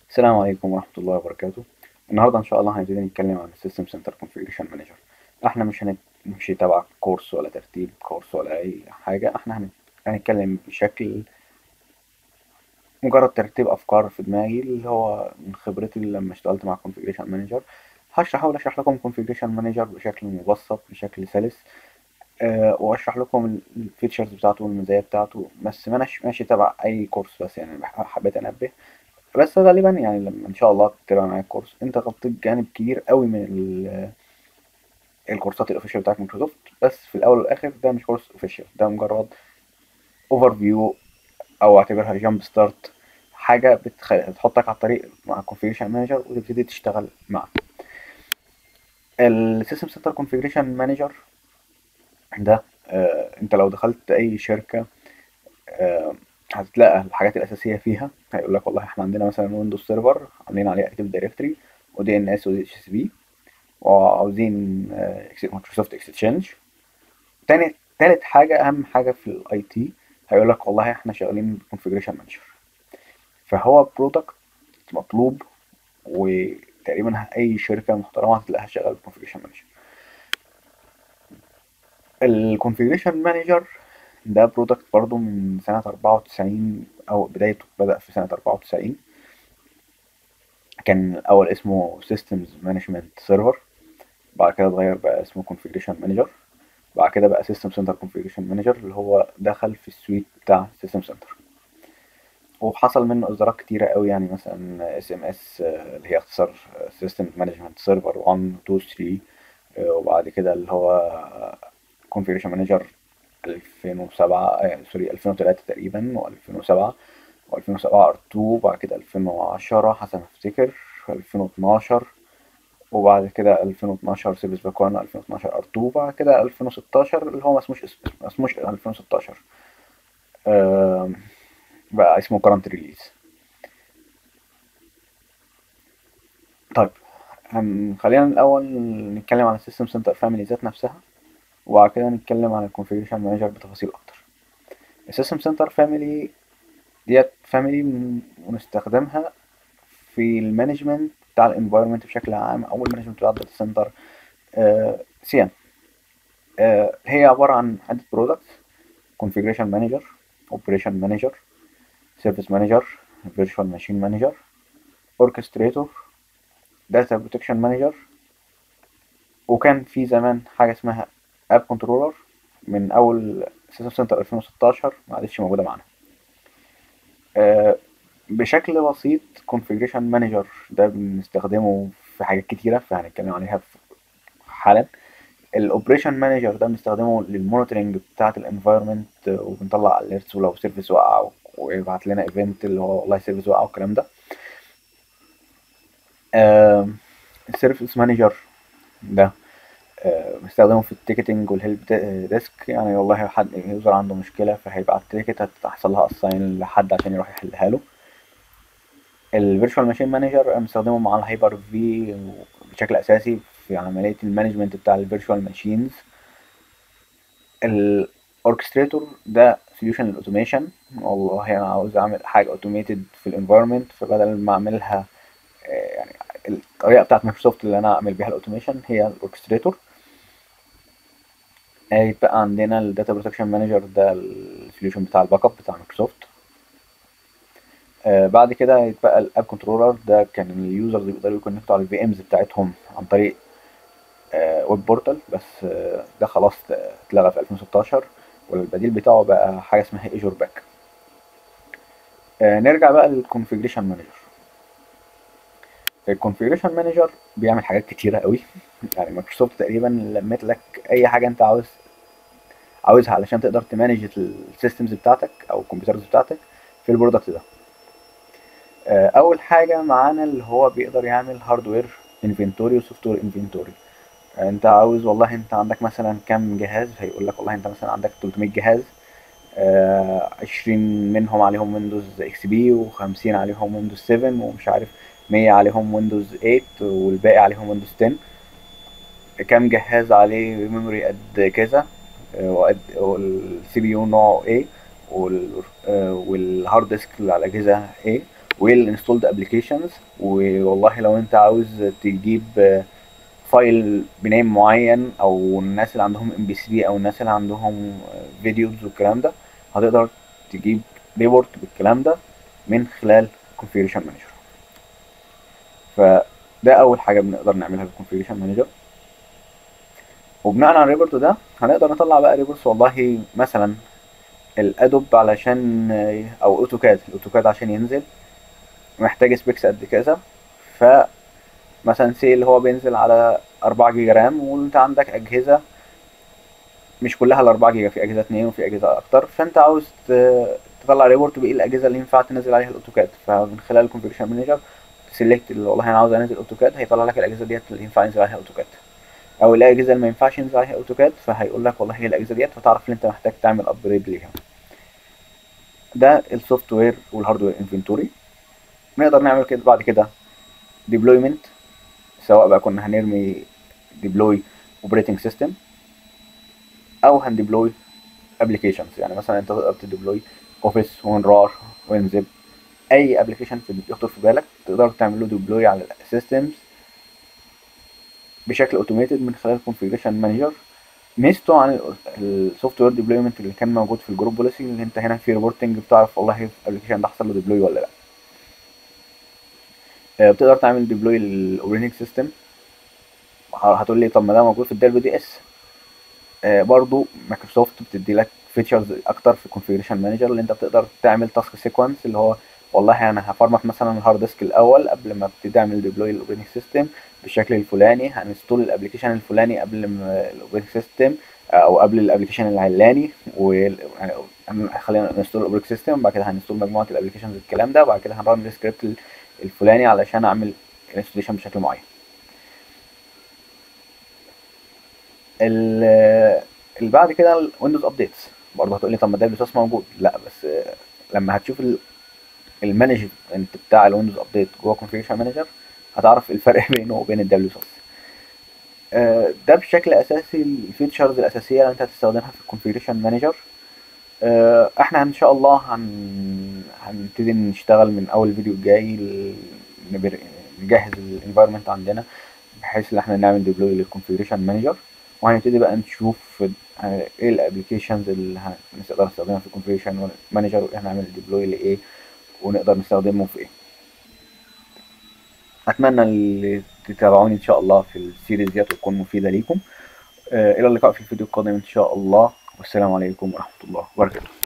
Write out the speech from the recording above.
السلام عليكم ورحمة الله وبركاته النهاردة إن شاء الله هنبتدي نتكلم عن السيستم سنتر كونفيجريشن مانجر احنا مش هنمشي تبع كورس ولا ترتيب كورس ولا أي حاجة احنا هن- هنتكلم بشكل مجرد ترتيب أفكار في دماغي اللي هو من خبرتي لما اشتغلت مع كونفيجريشن مانجر هشرح أحاول أشرح لكم كونفيجريشن مانجر بشكل مبسط بشكل سلس أه وأشرح لكم الفيتشرز بتاعته والمزايا بتاعته بس ما أناش ماشي تبع أي كورس بس يعني حبيت أنبه بس غالبا يعني لما ان شاء الله تتابع معايا الكورس انت غطيت جانب كبير قوي من ال- الكورسات الاوفيشال بتاعت مايكروسوفت بس في الاول والاخر ده مش كورس اوفيشال ده مجرد اوفر فيو او اعتبرها جامب ستارت حاجه بتخ... بتحطك على الطريق مع كونفيجريشن مانجر وتبتدي تشتغل معاه السيستم سنتر كونفيجريشن مانجر ده آه انت لو دخلت اي شركه آه هتلاقي الحاجات الاساسيه فيها هيقول لك والله احنا عندنا مثلا ويندوز سيرفر عاملين عليه اكتيف دايركتوري ودي ان اس ودي اتش اس بي وعاوزين مايكروسوفت اكستشينج تاني تالت حاجه اهم حاجه في الاي تي هيقول لك والله احنا شغالين كونفيجريشن مانجر فهو برودكت مطلوب وتقريبا اي شركه محترمه هتلاقيها شغاله كونفيجريشن مانجر الكونفيجريشن مانجر ده برودكت برضو من سنة أربعة وتسعين أو بدايته بدأ في سنة أربعة وتسعين كان الأول اسمه Systems Management Server بعد كده اتغير بقى اسمه Configuration Manager بعد كده بقى System Center Configuration Manager اللي هو دخل في السويت بتاع System Center وحصل منه إصدارات كتيرة قوي يعني مثلا SMS اللي هي اختصار System Management Server 1 2 3 وبعد كده اللي هو Configuration Manager 2007 آه سوري 2003 تقريبا و2007 و2007 R2 وبعد كده 2010 حسب ما افتكر 2012 وبعد كده 2012 سيرفيس باك 1 2012 R2 وبعد كده 2016 اللي هو ما اسموش ما اسموش 2016 آه بقى اسمه كرنت ريليز طيب خلينا الأول نتكلم عن السيستم سنتر فاميلي ذات نفسها وبعد كده نتكلم عن الكونفيجريشن مانجر بتفاصيل اكتر السيستم سنتر فاميلي ديت فاميلي بنستخدمها في المانجمنت بتاع الانفايرمنت بشكل عام او المانجمنت بتاع الداتا سنتر سي ام هي عباره عن عده برودكتس كونفيجريشن مانجر اوبريشن مانجر سيرفيس مانجر فيرتشوال ماشين مانجر اوركستريتور داتا بروتكشن مانجر وكان في زمان حاجه اسمها اب كنترولر من اول سيستم سنتر 2016 ما عادتش موجوده معانا أه بشكل بسيط configuration مانجر ده بنستخدمه في حاجات كتيره فهنتكلم عليها حالا الاوبريشن مانجر ده بنستخدمه للمونيتورنج بتاعه الانفايرمنت وبنطلع اليرتس ولو سيرفيس وقع ويبعت لنا ايفنت اللي هو والله سيرفيس وقع والكلام ده أه السيرفيس مانجر ده بستخدمه في التيكتنج والهيلب ديسك يعني والله حد يوزر عنده مشكله فهيبعت تيكت هتحصل لها اساين لحد عشان يروح يحلها له الفيرتشوال ماشين مانجر بنستخدمه مع الهايبر في بشكل اساسي في عمليه المانجمنت بتاع الفيرتشوال ماشينز الاوركستريتور ده سوليوشن للاوتوميشن والله انا عاوز اعمل حاجه اوتوميتد في الانفايرمنت فبدل ما اعملها يعني الطريقه بتاعت مايكروسوفت اللي انا اعمل بيها الاوتوميشن هي الاوركستريتور يبقى عندنا الداتا بروتكشن مانجر ده السوليوشن بتاع الباك اب بتاع مايكروسوفت آه بعد كده يتبقى الاب كنترولر ده كان اليوزرز بيقدروا يكونكتوا على الفي امز بتاعتهم عن طريق آه ويب بورتال بس آه ده خلاص اتلغى في 2016 والبديل بتاعه بقى حاجه اسمها ايجور باك نرجع بقى للكونفيجريشن مانجر الكونفيجريشن مانجر بيعمل حاجات كتيره قوي يعني مايكروسوفت تقريبا لمت لك اي حاجه انت عاوز عاوزها علشان تقدر تمانج السيستمز بتاعتك او الكمبيوترز بتاعتك في البرودكت ده اول حاجه معانا اللي هو بيقدر يعمل هاردوير انفنتوري وسوفت وير انفنتوري انت عاوز والله انت عندك مثلا كام جهاز هيقول لك والله انت مثلا عندك 300 جهاز عشرين منهم عليهم ويندوز اكس بي و50 عليهم ويندوز 7 ومش عارف 100 عليهم ويندوز 8 والباقي عليهم ويندوز 10 كام جهاز عليه ميموري قد كذا وقد والسي بي يو نوعه ايه والهارد ديسك اللي على الاجهزه ايه وايه الانستولد ابلكيشنز والله لو انت عاوز تجيب آه، فايل بنيم معين او الناس اللي عندهم ام بي 3 او الناس اللي عندهم فيديوز والكلام ده هتقدر تجيب ريبورت بالكلام ده من خلال configuration manager فده اول حاجه بنقدر نعملها بالconfiguration manager وبناء على الريبورت ده هنقدر نطلع بقى ريبورتس والله مثلا الادوب علشان او اوتوكاد الاوتوكاد عشان ينزل محتاج سبيكس قد كذا ف مثلا سي اللي هو بينزل على 4 جيجا رام وانت عندك اجهزه مش كلها ال 4 جيجا في اجهزه 2 وفي اجهزه اكتر فانت عاوز ت- تطلع ريبورت بايه الاجهزه اللي ينفع تنزل عليها الاوتوكاد فمن خلال الكونفيجريشن مانجر تسلكت اللي والله انا عاوز انزل اوتوكاد هيطلع لك الاجهزه ديت اللي ينفع ينزل عليها اوتوكاد او الاجهزه اللي ما ينفعش ينزل عليها اوتوكاد فهيقول لك والله هي الاجهزه ديت فتعرف ان انت محتاج تعمل ابجريد ليها ده السوفت وير والهاردوير انفنتوري نقدر نعمل كده بعد كده ديبلويمنت سواء بقى كنا هنرمي ديبلوي اوبريتنج سيستم او هنديبلوي ابلكيشنز يعني مثلا انت تقدر تديبلوي اوفيس وين رار وين زب اي ابلكيشن يخطر في بالك تقدر تعمل له ديبلوي على السيستمز بشكل اوتوميتد من خلال الكونفيجريشن مانجر ميزته عن السوفت وير ديبلويمنت اللي كان موجود في الجروب بوليسي اللي انت هنا في ريبورتنج بتعرف والله الابلكيشن ده حصل له ديبلوي ولا لا آه، بتقدر تعمل ديبلوي للاوبريتنج سيستم هتقول لي طب ما ده موجود في الديل دي اس برضو مايكروسوفت بتدي لك فيتشرز اكتر في الكونفيجريشن مانجر اللي انت بتقدر تعمل تاسك سيكونس اللي هو والله انا هفرمت مثلا الهارد ديسك الاول قبل ما ابتدي اعمل ديبلوي للاوبريتنج سيستم بالشكل الفلاني هنستول الابلكيشن الفلاني قبل ما الاوبريتنج سيستم او قبل الابلكيشن العلاني و يعني خلينا نستول الاوبريتنج سيستم بعد كده هنستول مجموعه الابلكيشنز الكلام ده وبعد كده هنرن السكريبت الفلاني علشان اعمل انستوليشن بشكل معين ال- اللي بعد كده الويندوز ابديتس برضه هتقول لي طب ما ده الريسورس موجود لا بس آه، لما هتشوف ال- المانجمنت بتاع الويندوز ابديت جوه كونفيجريشن مانجر هتعرف الفرق بينه وبين الدبليو اس ده بشكل اساسي الفيتشرز الاساسيه اللي انت هتستخدمها في الكونفيجريشن مانجر احنا ان شاء الله هن... هنبتدي نشتغل من اول فيديو الجاي ل- نبر... نجهز الانفايرمنت عندنا بحيث ان احنا نعمل ديبلوي للكونفيجريشن مانجر وهنبتدي بقى نشوف آه، ايه الابلكيشنز اللي هنقدر نستخدمها في الكونفيجريشن مانجر واحنا نعمل ديبلوي لايه ونقدر نستخدمه في ايه اتمنى اللي تتابعوني ان شاء الله في السيريز ديت وتكون مفيده ليكم آه، الى اللقاء في الفيديو القادم ان شاء الله والسلام عليكم ورحمه الله وبركاته